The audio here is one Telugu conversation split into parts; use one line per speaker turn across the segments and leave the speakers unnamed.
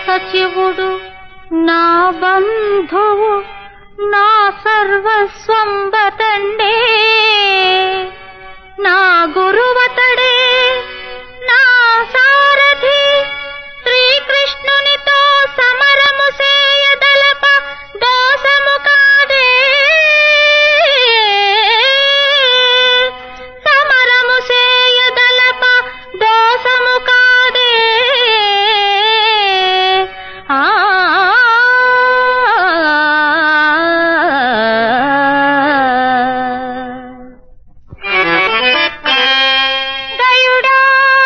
సచివుడు నా బంధువు నా సర్వస్వం బతండే నా గురువతడే నా సారథి శ్రీకృష్ణునితో సమరము సేయదలప దోషము కాదే సమరము సేయదలప దోషము కాదే ఆ గయుడా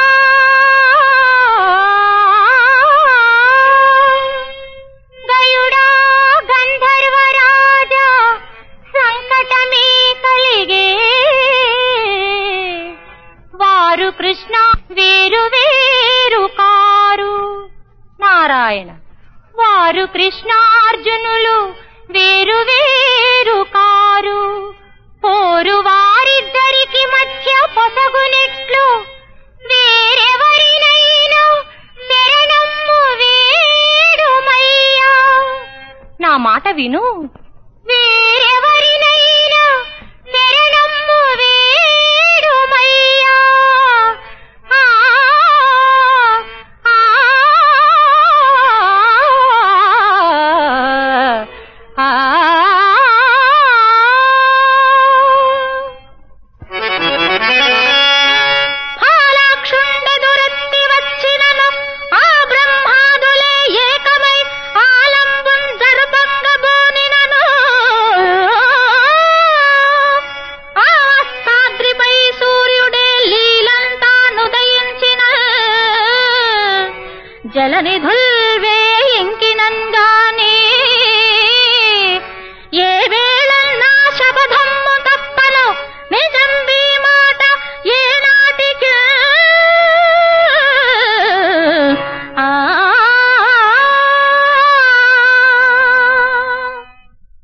గయుడా గంధర్వరాజా సంకటమే కలిగే వారు కృష్ణ వేరు వేరు కారు నారాయణ వారు కృష్ణార్జునులు వేరు వేరు కారు పోరు వారిద్దరికి మధ్య పొసగునెట్లు వేరెవరినైనా శరణమ్ము వేడుమయ్యా నా మాట విను వేరెవరినైనా శరణమ్ము వేడుమయ్యా ఆ, ఆ, ఆ, ఫాలాక్షుండెదురెత్తి వచ్చినను ఆ బ్రహ్మాదులే ఏకమై ఆలంబుం జరుపంగబోనినను ఆ అస్తాద్రిపై సూర్యుడే లీలంతానుదయించిన జలనిధుల్వే